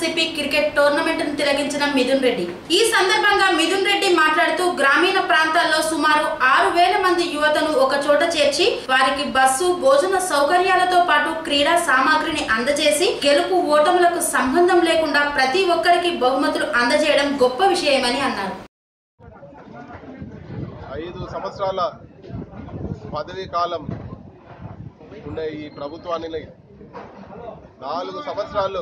ఎస్ఎస్సిపి cricket tournament ను తిలకించిన మిథున్ రెడ్డి ఈ సందర్భంగా మిథున్ రెడ్డి మాట్లాడుతూ గ్రామీణ ప్రాంతాల్లో సుమారు ఆరు వేల మంది యువతను ఒక చోట చేర్చి వారికి బస్సు భోజన సౌకర్యాలతో పాటు క్రీడా సామాగ్రిని అందజేసి గెలుపు ఓటములకు సంబంధం లేకుండా ప్రతి ఒక్కరికి బహుమతులు అందజేయడం గొప్ప విషయమని అన్నారు ఐదు సంవత్సరాల పదవీ కాలం ఉండే ఈ ప్రభుత్వాన్ని నాలుగు సంవత్సరాలు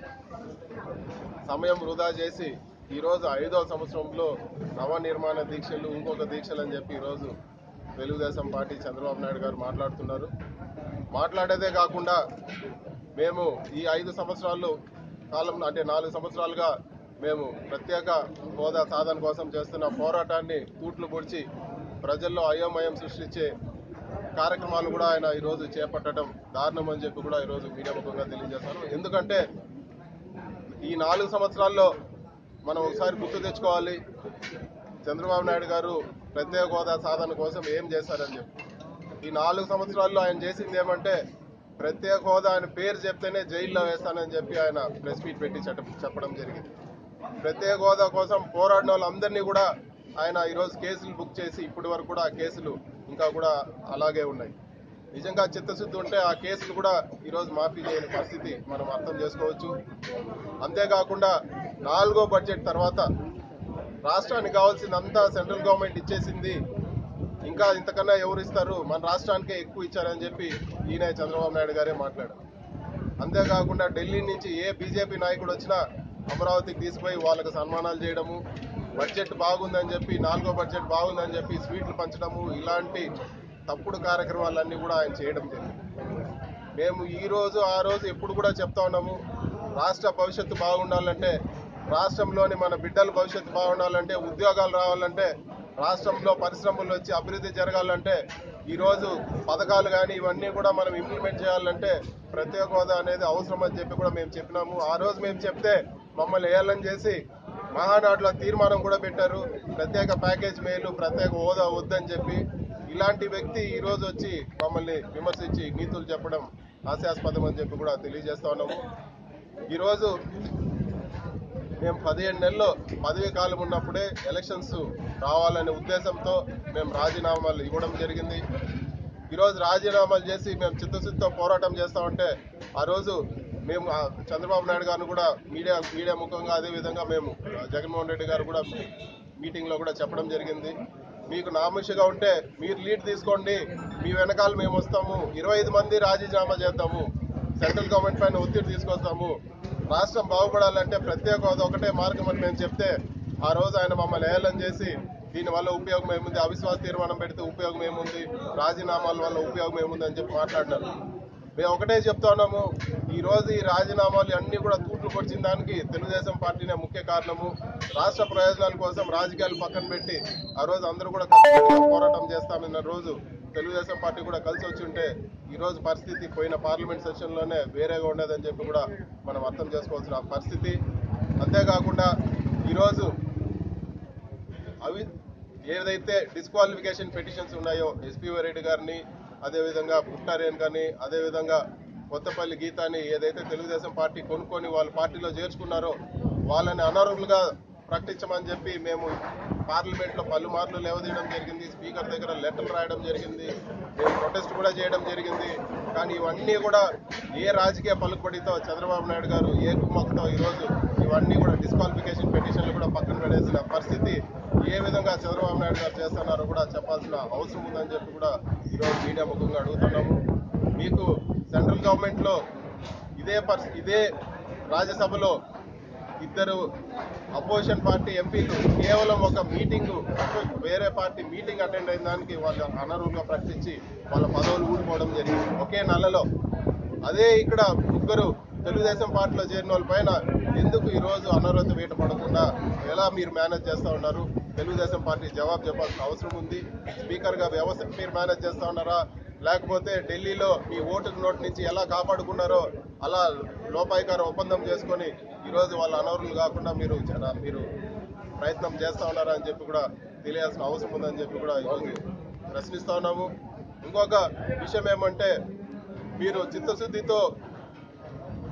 సమయం వృధా చేసి ఈరోజు ఐదో సంవత్సరంలో నవనిర్మాణ దీక్షలు ఇంకొక దీక్షలు అని చెప్పి ఈరోజు తెలుగుదేశం పార్టీ చంద్రబాబు నాయుడు గారు మాట్లాడుతున్నారు మాట్లాడేదే కాకుండా మేము ఈ ఐదు సంవత్సరాలు కాలం అంటే నాలుగు సంవత్సరాలుగా మేము ప్రత్యేక హోదా సాధన కోసం చేస్తున్న పోరాటాన్ని తూట్లు పొడిచి ప్రజల్లో అయోమయం సృష్టించే కార్యక్రమాలు కూడా ఆయన ఈరోజు చేపట్టడం దారుణం అని చెప్పి కూడా ఈరోజు మీడియా ముఖంగా తెలియజేస్తాను ఎందుకంటే ఈ నాలుగు సంవత్సరాల్లో మనం ఒకసారి గుర్తు తెచ్చుకోవాలి చంద్రబాబు నాయుడు గారు ప్రత్యేక హోదా సాధన కోసం ఏం చేశారని చెప్పి ఈ నాలుగు సంవత్సరాల్లో ఆయన చేసింది ఏమంటే ప్రత్యేక హోదా ఆయన పేరు చెప్తేనే జైల్లో వేస్తానని చెప్పి ఆయన ప్రెస్ మీట్ పెట్టి చెప్ప- చెప్పడం జరిగింది ప్రత్యేక హోదా కోసం పోరాడిన వాళ్ళందరినీ కూడా ఆయన ఈరోజు కేసులు బుక్ చేసి ఇప్పటి వరకు కూడా ఆ కేసులు ఇంకా కూడా అలాగే ఉన్నాయి నిజంగా చిత్తశుద్ధి ఉంటే ఆ కేసులు కూడా ఈరోజు మాఫీ చేయని పరిస్థితి మనం అర్థం చేసుకోవచ్చు అంతేకాకుండా నాలుగో బడ్జెట్ తర్వాత రాష్ట్రానికి కావాల్సిందంతా సెంట్రల్ గవర్నమెంట్ ఇచ్చేసింది ఇంకా ఇంతకన్నా ఎవరు ఇస్తారు మన రాష్ట్రానికే ఎక్కువ ఇచ్చారని చెప్పి ఈయన చంద్రబాబు నాయుడు గారే మాట్లాడారు అంతేకాకుండా ఢిల్లీ నుంచి ఏ బీజేపీ నాయకుడు వచ్చినా అమరావతికి తీసుకుపోయి వాళ్ళకి సన్మానాలు చేయడము బడ్జెట్ బాగుందని చెప్పి నాలుగో బడ్జెట్ బాగుందని చెప్పి స్వీట్లు పంచడము ఇలాంటి తప్పుడు కార్యక్రమాలన్నీ కూడా ఆయన చేయడం జరిగింది మేము ఈ రోజు ఆ రోజు ఎప్పుడు కూడా చెప్తా ఉన్నాము రాష్ట్ర భవిష్యత్తు బాగుండాలంటే రాష్ట్రంలోని మన బిడ్డల భవిష్యత్తు బాగుండాలంటే ఉద్యోగాలు రావాలంటే రాష్ట్రంలో పరిశ్రమలు వచ్చి అభివృద్ధి జరగాలంటే ఈ రోజు పథకాలు కానీ ఇవన్నీ కూడా మనం ఇంప్లిమెంట్ చేయాలంటే ప్రత్యేక హోదా అనేది అవసరం అని చెప్పి కూడా మేము చెప్పినాము ఆ రోజు మేము చెప్తే మమ్మల్ని ఏలం చేసి మహానాడులో తీర్మానం కూడా పెట్టారు ప్రత్యేక ప్యాకేజ్ మేలు ప్రత్యేక హోదా వద్దని చెప్పి ఇలాంటి వ్యక్తి ఈ రోజు వచ్చి మమ్మల్ని విమర్శించి నీతులు చెప్పడం హాస్యాస్పదం అని చెప్పి కూడా తెలియజేస్తా ఉన్నాము ఈరోజు మేము పదిహేను నెలల్లో పదవీ కాలం ఉన్నప్పుడే ఎలక్షన్స్ రావాలనే ఉద్దేశంతో మేము రాజీనామాలు ఇవ్వడం జరిగింది ఈరోజు రాజీనామాలు చేసి మేము చిత్తశుద్ధితో పోరాటం చేస్తామంటే ఆ రోజు మేము ఆ చంద్రబాబు నాయుడు గారిని కూడా మీడియా మీడియా ముఖంగా అదే విధంగా మేము ఆ, జగన్మోహన్ రెడ్డి గారు కూడా మీటింగ్లో కూడా చెప్పడం జరిగింది మీకు నామోషిగా ఉంటే మీరు లీడ్ తీసుకోండి మీ వెనకాల మేము వస్తాము ఇరవై ఐదు మంది రాజీనామా చేద్దాము సెంట్రల్ గవర్నమెంట్ పైన ఒత్తిడి తీసుకొస్తాము రాష్ట్రం బాగుపడాలంటే ప్రత్యేక హోదా ఒకటే మార్గం అని మేము చెప్తే ఆ రోజు ఆయన మమ్మల్ని ఏలం చేసి దీనివల్ల ఉపయోగం ఏముంది అవిశ్వాస తీర్మానం పెడితే ఉపయోగం ఏముంది రాజీనామాల వల్ల ఉపయోగం ఏముంది అని చెప్పి మాట్లాడినారు మేము ఒకటే చెప్తా ఉన్నాము ఈ రోజు ఈ రాజీనామాలు అన్ని కూడా తూట్లు పొడిచిన దానికి తెలుగుదేశం పార్టీనే ముఖ్య కారణము రాష్ట్ర ప్రయోజనాల కోసం రాజకీయాలు పక్కన పెట్టి ఆ రోజు అందరూ కూడా కలిసి పోరాటం చేస్తామన్న రోజు తెలుగుదేశం పార్టీ కూడా కలిసి వచ్చి ఉంటే ఈ రోజు పరిస్థితి పోయిన పార్లమెంట్ సెషన్ లోనే వేరేగా ఉండేదని చెప్పి కూడా మనం అర్థం చేసుకోవాల్సిన పరిస్థితి అంతేకాకుండా ఈరోజు అవి ఏదైతే డిస్క్వాలిఫికేషన్ పిటిషన్స్ ఉన్నాయో ఎస్పీ రెడ్డి గారిని అదేవిధంగా పుట్టారేన్ కానీ అదేవిధంగా కొత్తపల్లి గీతాని ఏదైతే తెలుగుదేశం పార్టీ కొనుక్కొని వాళ్ళ పార్టీలో చేర్చుకున్నారో వాళ్ళని అనర్హులుగా ప్రకటించమని చెప్పి మేము పార్లమెంట్లో పలుమార్లు లేవదీయడం జరిగింది స్పీకర్ దగ్గర లెటర్లు రాయడం జరిగింది మేము ప్రొటెస్ట్ కూడా చేయడం జరిగింది కానీ ఇవన్నీ కూడా ఏ రాజకీయ పలుకుబడితో చంద్రబాబు నాయుడు గారు ఏ కుమ్మక్తో ఈరోజు ఇవన్నీ కూడా డిస్క్వాలిఫికేషన్ పిటిషన్లు కూడా పక్కన పడేసిన పరిస్థితి ఏ విధంగా చంద్రబాబు నాయుడు గారు చేస్తున్నారో కూడా చెప్పాల్సిన అవసరం ఉందని చెప్పి కూడా ఈరోజు మీడియా ముఖంగా అడుగుతున్నాము మీకు సెంట్రల్ గవర్నమెంట్లో ఇదే పర్స్ ఇదే రాజ్యసభలో ఇద్దరు అపోజిషన్ పార్టీ ఎంపీలు కేవలం ఒక మీటింగ్ వేరే పార్టీ మీటింగ్ అటెండ్ అయిన దానికి వాళ్ళు అనర్హులుగా ప్రకటించి వాళ్ళ పదవులు ఊడిపోవడం జరిగింది ఒకే నెలలో అదే ఇక్కడ ముగ్గురు తెలుగుదేశం పార్టీలో చేరిన వాళ్ళ పైన ఎందుకు ఈ రోజు అనర్హత వేట పడకుండా ఎలా మీరు మేనేజ్ చేస్తా ఉన్నారు తెలుగుదేశం పార్టీ జవాబు చెప్పాల్సిన అవసరం ఉంది స్పీకర్ గా వ్యవస్థ మీరు మేనేజ్ చేస్తా ఉన్నారా లేకపోతే ఢిల్లీలో మీ ఓటు నోట్ నుంచి ఎలా కాపాడుకున్నారో అలా లోపాయికార ఒప్పందం చేసుకొని ఈరోజు వాళ్ళ అనర్హులు కాకుండా మీరు జన- మీరు ప్రయత్నం చేస్తా ఉన్నారా అని చెప్పి కూడా తెలియాల్సిన అవసరం ఉందని చెప్పి కూడా ఈరోజు ప్రశ్నిస్తా ఉన్నాము ఇంకొక విషయం ఏమంటే మీరు చిత్తశుద్ధితో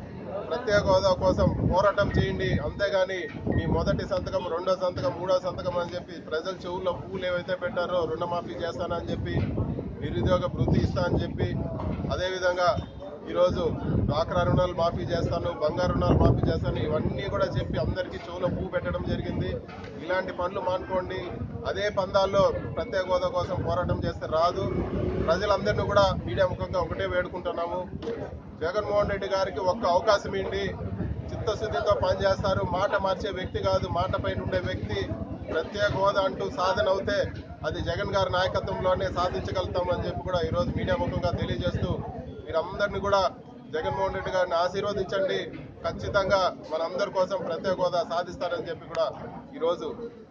ప్రత్యేక హోదా కోసం పోరాటం చేయండి అంతేగాని మీ మొదటి సంతకం రెండో సంతకం మూడో సంతకం అని చెప్పి ప్రజల చెవుల్లో పూలు ఏవైతే పెట్టారో రుణమాఫీ చేస్తానని చెప్పి నిరుద్యోగ వృత్తి ఇస్తా అని చెప్పి అదేవిధంగా ఈరోజు డ్వాక్రా రుణాలు మాఫీ చేస్తాను బంగారు రుణాలు మాఫీ చేస్తాను ఇవన్నీ కూడా చెప్పి అందరికీ చెవులో పువ్వు పెట్టడం జరిగింది ఇలాంటి పనులు మానుకోండి అదే పందాల్లో ప్రత్యేక హోదా కోసం పోరాటం చేస్తే రాదు ప్రజలందరినీ కూడా మీడియా ముఖంగా ఒకటే వేడుకుంటున్నాము జగన్మోహన్ రెడ్డి గారికి ఒక్క అవకాశం ఇవ్వండి చిత్తశుద్ధితో పనిచేస్తారు మాట మార్చే వ్యక్తి కాదు మాట పైన ఉండే వ్యక్తి ప్రత్యేక హోదా అంటూ సాధన అవుతే అది జగన్ గారి నాయకత్వంలోనే సాధించగలుగుతామని చెప్పి కూడా ఈరోజు మీడియా ముఖంగా తెలియజేస్తూ మీరందరినీ కూడా జగన్మోహన్ రెడ్డి గారిని ఆశీర్వదించండి ఖచ్చితంగా మనందరి కోసం ప్రత్యేక హోదా సాధిస్తారని చెప్పి కూడా ఈరోజు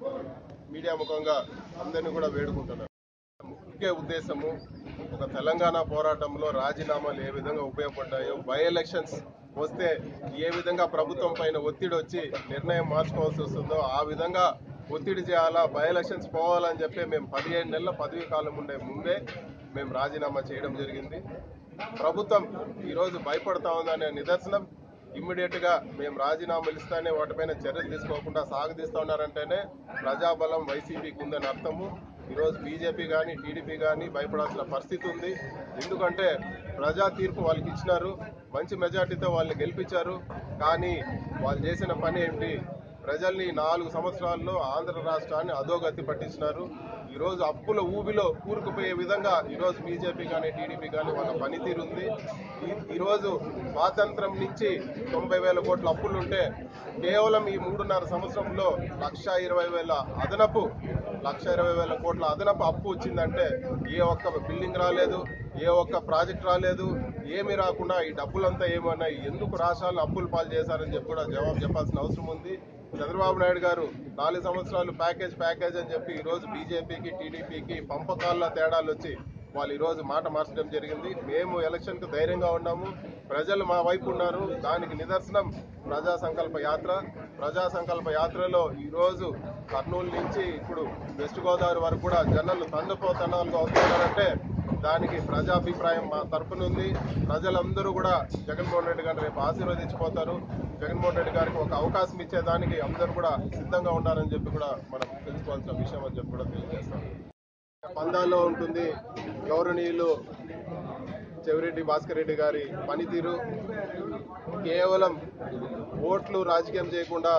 మీడియా ముఖంగా అందరినీ కూడా వేడుకుంటున్నారు ముఖ్య ఉద్దేశము ఒక తెలంగాణ పోరాటంలో రాజీనామాలు ఏ విధంగా ఉపయోగపడ్డాయో బై ఎలక్షన్స్ వస్తే ఏ విధంగా ప్రభుత్వం పైన ఒత్తిడి వచ్చి నిర్ణయం మార్చుకోవాల్సి వస్తుందో ఆ విధంగా ఒత్తిడి చేయాలా బై ఎలక్షన్స్ పోవాలని చెప్పి మేము పదిహేను నెలల పదవీ కాలం ఉండే ముందే మేము రాజీనామా చేయడం జరిగింది ప్రభుత్వం ఈరోజు భయపడతా ఉందనే నిదర్శనం ఇమ్మీడియట్ గా మేము రాజీనామాలు ఇస్తానే వాటిపైన చర్యలు తీసుకోకుండా సాగదీస్తా ఉన్నారంటేనే ప్రజాబలం వైసీపీకి ఉందని అర్థము ఈరోజు బీజేపీ కానీ టీడీపీ కానీ భయపడాల్సిన పరిస్థితి ఉంది ఎందుకంటే ప్రజా తీర్పు వాళ్ళకి ఇచ్చినారు మంచి మెజార్టీతో వాళ్ళని గెలిపించారు కానీ వాళ్ళు చేసిన పని ఏంటి ప్రజల్ని నాలుగు సంవత్సరాల్లో ఆంధ్ర రాష్ట్రాన్ని అధోగతి పట్టించినారు ఈరోజు అప్పుల ఊబిలో కూరుకుపోయే విధంగా ఈరోజు బీజేపీ కానీ టీడీపీ కానీ వాళ్ళ పనితీరు ఉంది ఈ- ఈరోజు స్వాతంత్రం నుంచి తొంభై వేల కోట్ల అప్పులుంటే కేవలం ఈ మూడున్నర సంవత్సరంలో లక్ష ఇరవై వేల అదనపు లక్ష ఇరవై వేల కోట్ల అదనపు అప్పు వచ్చిందంటే ఏ ఒక్క బిల్డింగ్ రాలేదు ఏ ఒక్క ప్రాజెక్ట్ రాలేదు ఏమీ రాకుండా ఈ డబ్బులంతా ఏమన్నాయి ఎందుకు రాష్ట్రాలు అప్పులు పాలు చేశారని చెప్పి కూడా జవాబు చెప్పాల్సిన అవసరం ఉంది చంద్రబాబు నాయుడు గారు నాలుగు సంవత్సరాలు ప్యాకేజ్ ప్యాకేజ్ అని చెప్పి ఈరోజు బీజేపీకి టీడీపీకి పంపకాల్లో తేడాలు వచ్చి వాళ్ళు ఈరోజు మాట మార్చడం జరిగింది మేము ఎలక్షన్కు ధైర్యంగా ఉన్నాము ప్రజలు మా వైపు ఉన్నారు దానికి నిదర్శనం ప్రజా సంకల్ప యాత్ర ప్రజా సంకల్ప యాత్రలో ఈరోజు కర్నూలు నుంచి ఇప్పుడు వెస్ట్ గోదావరి వరకు కూడా జనాలు తండపోతనాలుగా అవుతున్నారంటే దానికి ప్రజాభిప్రాయం మా తరపున ఉంది ప్రజలందరూ కూడా జగన్మోహన్ రెడ్డి గారిని రేపు ఆశీర్వదించిపోతారు జగన్మోహన్ రెడ్డి గారికి ఒక అవకాశం ఇచ్చేదానికి అందరూ కూడా సిద్ధంగా ఉన్నారని చెప్పి కూడా మనం తెలుసుకోవాల్సిన విషయం అని చెప్పి కూడా తెలియజేస్తాం పందాల్లో ఉంటుంది గౌరవనీయులు చెవిరెడ్డి భాస్కర్ రెడ్డి గారి పనితీరు కేవలం ఓట్లు రాజకీయం చేయకుండా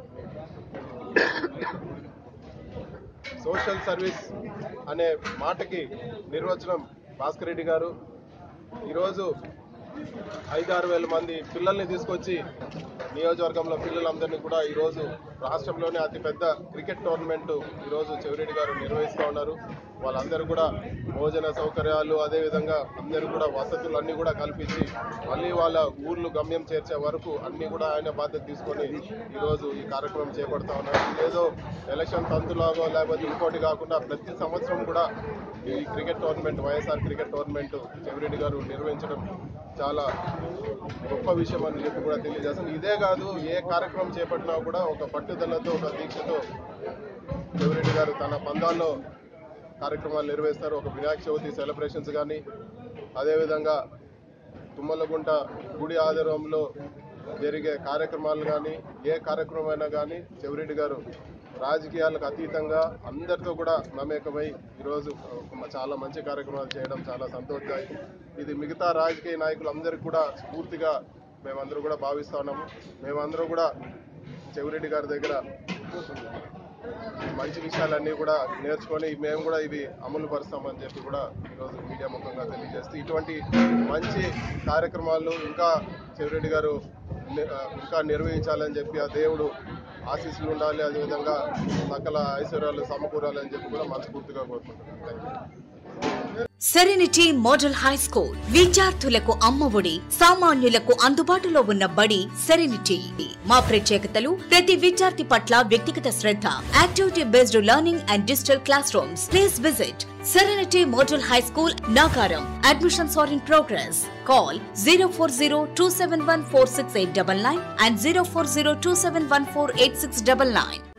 సోషల్ సర్వీస్ అనే మాటకి నిర్వచనం భాస్కర్ రెడ్డి గారు ఈరోజు ఐదారు వేల మంది పిల్లల్ని తీసుకొచ్చి నియోజకవర్గంలో పిల్లలందరినీ కూడా ఈరోజు రాష్ట్రంలోనే అతిపెద్ద క్రికెట్ టోర్నమెంట్ ఈరోజు చెవిరెడ్డి గారు నిర్వహిస్తూ ఉన్నారు వాళ్ళందరూ కూడా భోజన సౌకర్యాలు అదేవిధంగా అందరూ కూడా వసతులు అన్నీ కూడా కల్పించి మళ్ళీ వాళ్ళ ఊర్లు గమ్యం చేర్చే వరకు అన్నీ కూడా ఆయన బాధ్యత తీసుకొని ఈరోజు ఈ కార్యక్రమం చేపడతా ఉన్నారు ఇదేదో ఎలక్షన్ తంతులాగో లేకపోతే ఇంకోటి కాకుండా ప్రతి సంవత్సరం కూడా ఈ cricket tournament YSR cricket tournament Chevireddy గారు నిర్వహించడం చాలా గొప్ప విషయం అని చెప్పి కూడా తెలియజేస్తాను ఇదే కాదు ఏ కార్యక్రమం చేపట్టినా కూడా ఒక పట్టుదలతో ఒక దీక్షతో చెవిరెడ్డి గారు తన పందాల్లో కార్యక్రమాలు నిర్వహిస్తారు ఒక వినాయక చవితి సెలబ్రేషన్స్ కానీ అదేవిధంగా తుమ్మలగుంట గుడి ఆధారంలో జరిగే కార్యక్రమాలు కానీ ఏ కార్యక్రమం అయినా కానీ చెవిరెడ్డి గారు రాజకీయాలకు అతీతంగా అందరితో కూడా మమేకమై ఈరోజు ఒక చాలా మంచి కార్యక్రమాలు చేయడం చాలా సంతోషదాయకం ఇది మిగతా రాజకీయ నాయకులందరికీ కూడా స్ఫూర్తిగా మేమందరూ కూడా భావిస్తా ఉన్నాము మేమందరూ కూడా చెవిరెడ్డి గారి దగ్గర మంచి విషయాలన్నీ కూడా నేర్చుకొని మేము కూడా ఇవి అమలు పరుస్తామని చెప్పి కూడా ఈరోజు మీడియా ముఖంగా తెలియజేస్తూ ఇటువంటి మంచి కార్యక్రమాలు ఇంకా చెవిరెడ్డి గారు ని- ఆ, ఇంకా నిర్వహించాలని చెప్పి ఆ దేవుడు ఆశీస్సులు ఉండాలి అదేవిధంగా సకల ఐశ్వర్యాలు సమకూరాలని చెప్పి కూడా మనస్ఫూర్తిగా కోరుకుంటున్నాను thank you serenity model high school విద్యార్థులకు అమ్మఒడి సామాన్యులకు అందుబాటులో ఉన్న బడి సెరెనిటీ మా ప్రత్యేకతలు ప్రతి విద్యార్థి పట్ల వ్యక్తిగత శ్రద్ధ activity based learning and digital classrooms please visit serenity model high school Nacharam admissions are in progress call zero four zero two seven one four six eight double nine and zero four zero two seven one four eight six double nine